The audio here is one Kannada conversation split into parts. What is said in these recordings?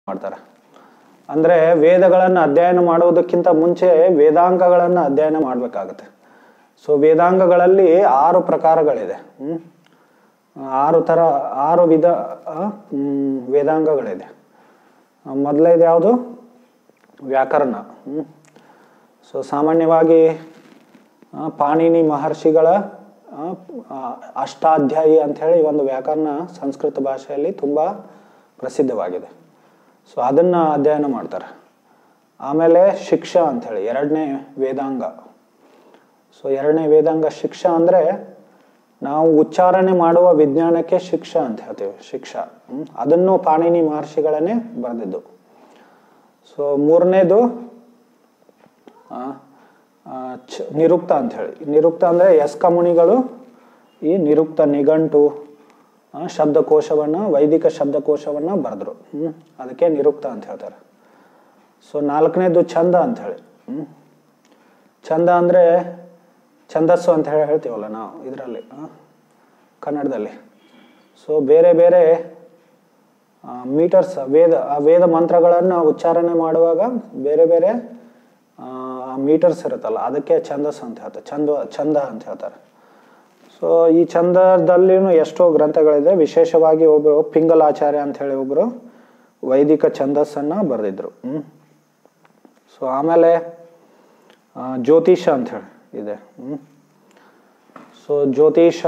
ಮಾಡ್ತಾರೆ ಅಂದರೆ ವೇದಗಳನ್ನು ಅಧ್ಯಯನ ಮಾಡುವುದಕ್ಕಿಂತ ಮುಂಚೆ ವೇದಾಂಗಗಳನ್ನು ಅಧ್ಯಯನ ಮಾಡಬೇಕಾಗತ್ತೆ ಸೊ ವೇದಾಂಗಗಳಲ್ಲಿ ಆರು ಪ್ರಕಾರಗಳಿದೆ ಹ್ಮ್? ಆರು ಥರ ಆರು ವಿಧ ಆ, ಹ್ಮ್, ವೇದಾಂಗಗಳಿದೆ ಮೊದಲನೇದು ಯಾವುದು ವ್ಯಾಕರಣ ಹ್ಮ್? ಸೊ ಸಾಮಾನ್ಯವಾಗಿ ಆ, ಪಾಣಿನಿ ಮಹರ್ಷಿಗಳ ಆ, ಆ, ಅಷ್ಟಾಧ್ಯಾಯಿ ಅಂಥೇಳಿ ಒಂದು ವ್ಯಾಕರಣ ಸಂಸ್ಕೃತ ಭಾಷೆಯಲ್ಲಿ ತುಂಬ ಪ್ರಸಿದ್ಧವಾಗಿದೆ ಸೊ ಅದನ್ನು ಅಧ್ಯಯನ ಮಾಡ್ತಾರೆ ಆಮೇಲೆ ಶಿಕ್ಷಾ ಅಂಥೇಳಿ ಎರಡನೇ ವೇದಾಂಗ ಸೊ ಎರಡನೇ ವೇದಾಂಗ ಶಿಕ್ಷಾ ಅಂದರೆ ನಾವು ಉಚ್ಚಾರಣೆ ಮಾಡುವ ವಿಜ್ಞಾನಕ್ಕೆ ಶಿಕ್ಷಾ ಅಂತ ಹೇಳ್ತೀವಿ ಶಿಕ್ಷಾ ಹ್ಮ್? ಅದನ್ನು ಪಾಣಿನಿ ಮಹರ್ಷಿಗಳನ್ನೇ ಬರೆದಿದ್ದು ಸೊ ಮೂರನೇದು ಆ, ಆ, ಚ ನಿರುಕ್ತ ಅಂತ ಹೇಳಿ ನಿರುಕ್ತ ಅಂದರೆ ಯಸ್ಕ ಮುನಿಗಳು ಈ ನಿರುಕ್ತ ನಿಘಂಟು ಆ, ಶಬ್ದಕೋಶವನ್ನು ವೈದಿಕ ಶಬ್ದಕೋಶವನ್ನು ಬರೆದ್ರು ಹ್ಮ್? ಅದಕ್ಕೆ ನಿರುಕ್ತ ಅಂತ ಹೇಳ್ತಾರೆ ಸೊ ನಾಲ್ಕನೇದು ಛಂದ ಅಂತ ಹೇಳಿ ಹ್ಮ್? ಛಂದ ಅಂದರೆ ಛಂದಸ್ಸು ಅಂತ ಹೇಳಿ ಹೇಳ್ತೀವಲ್ಲ ನಾವು ಇದರಲ್ಲಿ ಕನ್ನಡದಲ್ಲಿ ಸೊ ಬೇರೆ ಬೇರೆ ಮೀಟರ್ಸ್ ವೇದ ಆ ವೇದ ಮಂತ್ರಗಳನ್ನು ಉಚ್ಚಾರಣೆ ಮಾಡುವಾಗ ಬೇರೆ ಬೇರೆ ಮೀಟರ್ಸ್ ಇರುತ್ತಲ್ಲ ಅದಕ್ಕೆ ಛಂದಸ್ ಅಂತ ಹೇಳ್ತಾರೆ ಚಂದ ಛಂದ ಅಂತ ಹೇಳ್ತಾರೆ ಸೊ ಈ ಛಂದದಲ್ಲಿನೂ ಎಷ್ಟೋ ಗ್ರಂಥಗಳಿದೆ ವಿಶೇಷವಾಗಿ ಒಬ್ಬರು ಪಿಂಗಲಾಚಾರ್ಯ ಅಂತ ಹೇಳಿ ಒಬ್ಬರು ವೈದಿಕ ಛಂದಸ್ಸನ್ನು ಬರೆದಿದ್ರು ಹ್ಮ್ ಸೊ ಆಮೇಲೆ ಆ, ಜ್ಯೋತಿಷ ಅಂತ ಹೇಳಿ ಇದೆ ಹ್ಮ್ ಸೊ ಜ್ಯೋತಿಷ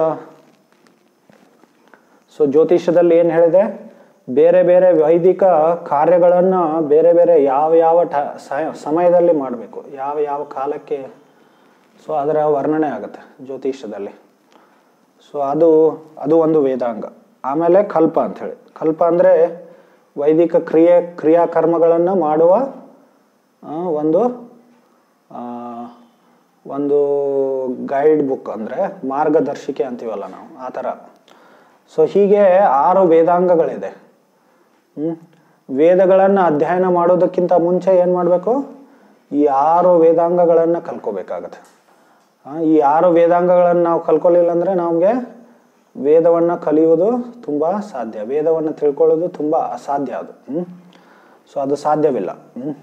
ಸೊ ಜ್ಯೋತಿಷದಲ್ಲಿ ಏನು ಹೇಳಿದೆ ಬೇರೆ ಬೇರೆ ವೈದಿಕ ಕಾರ್ಯಗಳನ್ನು ಬೇರೆ ಬೇರೆ ಯಾವ ಯಾವ ಟ ಸ- ಸಮಯದಲ್ಲಿ ಮಾಡಬೇಕು ಯಾವ ಯಾವ ಕಾಲಕ್ಕೆ ಸೊ ಅದರ ವರ್ಣನೆ ಆಗುತ್ತೆ ಜ್ಯೋತಿಷದಲ್ಲಿ ಸೊ ಅದು ಅದು ಒಂದು ವೇದಾಂಗ ಆಮೇಲೆ ಕಲ್ಪ ಅಂಥೇಳಿ ಕಲ್ಪ ಅಂದರೆ ವೈದಿಕ ಕ್ರಿಯೆ ಕ್ರಿಯಾಕರ್ಮಗಳನ್ನು ಮಾಡುವ ಆ, ಒಂದು ಆ, ಒಂದು ಗೈಡ್ ಬುಕ್ ಅಂದರೆ ಮಾರ್ಗದರ್ಶಿಕೆ ಅಂತೀವಲ್ಲ ನಾವು ಆ ಥರ ಸೊ ಹೀಗೆ ಆರು ವೇದಾಂಗಗಳಿದೆ ಹ್ಮ್? ವೇದಗಳನ್ನು ಅಧ್ಯಯನ ಮಾಡೋದಕ್ಕಿಂತ ಮುಂಚೆ ಏನು ಮಾಡಬೇಕು ಈ ಆರು ವೇದಾಂಗಗಳನ್ನು ಕಲ್ಕೋಬೇಕಾಗತ್ತೆ ಆ, ಈ ಆರು ವೇದಾಂಗಗಳನ್ನು ನಾವು ಕಲ್ಕೊಲಿಲ್ಲ ಅಂದರೆ ನಮಗೆ ವೇದವನ್ನು ಕಲಿಯುವುದು ತುಂಬ ಸಾಧ್ಯ ವೇದವನ್ನು ತಿಳ್ಕೊಳ್ಳೋದು ತುಂಬ ಅಸಾಧ್ಯ ಅದು ಹ್ಮ್? ಸೊ ಅದು ಸಾಧ್ಯವಿಲ್ಲ ಹ್ಮ್?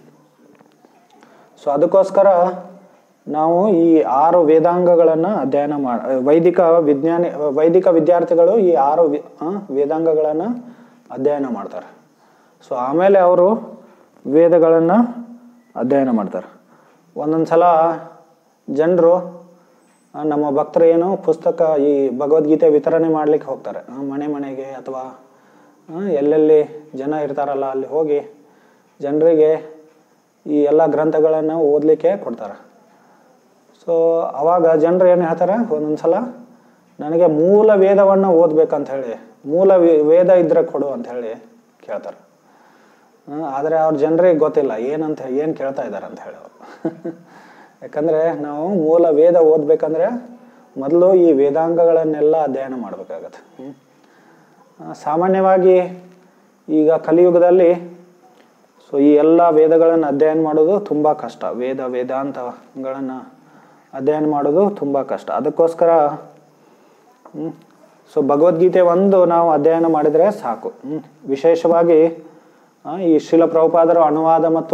ಸೊ ಅದಕ್ಕೋಸ್ಕರ ನಾವು ಈ ಆರು ವೇದಾಂಗಗಳನ್ನು ಅಧ್ಯಯನ ಮಾಡ ವೈದಿಕ ವಿಜ್ಞಾನಿ ವೈದಿಕ ವಿದ್ಯಾರ್ಥಿಗಳು ಈ ಆರು ವಿ- ಆ, ವೇದಾಂಗಗಳನ್ನು ಅಧ್ಯಯನ ಮಾಡ್ತಾರೆ ಸೊ ಆಮೇಲೆ ಅವರು ವೇದಗಳನ್ನು ಅಧ್ಯಯನ ಮಾಡ್ತಾರೆ ಒಂದೊಂದು ಸಲ ಜನರು ನಮ್ಮ ಭಕ್ತರು ಏನು ಪುಸ್ತಕ ಈ ಭಗವದ್ಗೀತೆ ವಿತರಣೆ ಮಾಡ್ಲಿಕ್ಕೆ ಹೋಗ್ತಾರೆ ಆ, ಮನೆ ಮನೆಗೆ ಅಥವಾ ಆ, ಎಲ್ಲೆಲ್ಲಿ ಜನ ಇರ್ತಾರಲ್ಲ ಅಲ್ಲಿ ಹೋಗಿ ಜನರಿಗೆ ಈ ಎಲ್ಲ ಗ್ರಂಥಗಳನ್ನು ಓದಲಿಕ್ಕೆ ಕೊಡ್ತಾರೆ ಸೊ ಅವಾಗ ಜನರು ಏನು ಹೇಳ್ತಾರೆ ಒಂದೊಂದ್ಸಲ ನನಗೆ ಮೂಲ ವೇದವನ್ನು ಓದ್ಬೇಕಂತ ಹೇಳಿ ಮೂಲ ವೆ- ವೇದ ಇದ್ರೆ ಕೊಡು ಅಂತ ಹೇಳಿ ಕೇಳ್ತಾರೆ ಆದರೆ ಅವ್ರ ಜನರಿಗೆ ಗೊತ್ತಿಲ್ಲ ಏನಂತ ಏನು ಕೇಳ್ತಾ ಇದ್ದಾರೆ ಅಂತ ಹೇಳಿ ಅವರು ಯಾಕಂದರೆ ನಾವು ಮೂಲ ವೇದ ಓದಬೇಕಂದ್ರೆ ಮೊದಲು ಈ ವೇದಾಂಗಗಳನ್ನೆಲ್ಲ ಅಧ್ಯಯನ ಮಾಡಬೇಕಾಗತ್ತೆ ಹ್ಮ್. ಆ, ಸಾಮಾನ್ಯವಾಗಿ ಈಗ ಕಲಿಯುಗದಲ್ಲಿ ಸೊ ಈ ಎಲ್ಲ ವೇದಗಳನ್ನು ಅಧ್ಯಯನ ಮಾಡೋದು ತುಂಬ ಕಷ್ಟ ವೇದ ವೇದಾಂತಗಳನ್ನು ಅಧ್ಯಯನ ಮಾಡೋದು ತುಂಬ ಕಷ್ಟ ಅದಕ್ಕೋಸ್ಕರ ಹ್ಮ್, ಸೊ ಭಗವದ್ಗೀತೆ ಒಂದು ನಾವು ಅಧ್ಯಯನ ಮಾಡಿದರೆ ಸಾಕು ಹ್ಮ್. ವಿಶೇಷವಾಗಿ ಆ, ಈ ಶಿಲ ಪ್ರಭುಪಾದರ ಅನುವಾದ ಮತ್ತು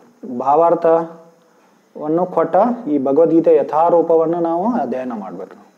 ಭಾವಾರ್ಥವನ್ನು ಕೊಟ್ಟ ಈ ಭಗವದ್ಗೀತೆ ಯಥಾರೂಪವನ್ನು ನಾವು ಅಧ್ಯಯನ ಮಾಡಬೇಕು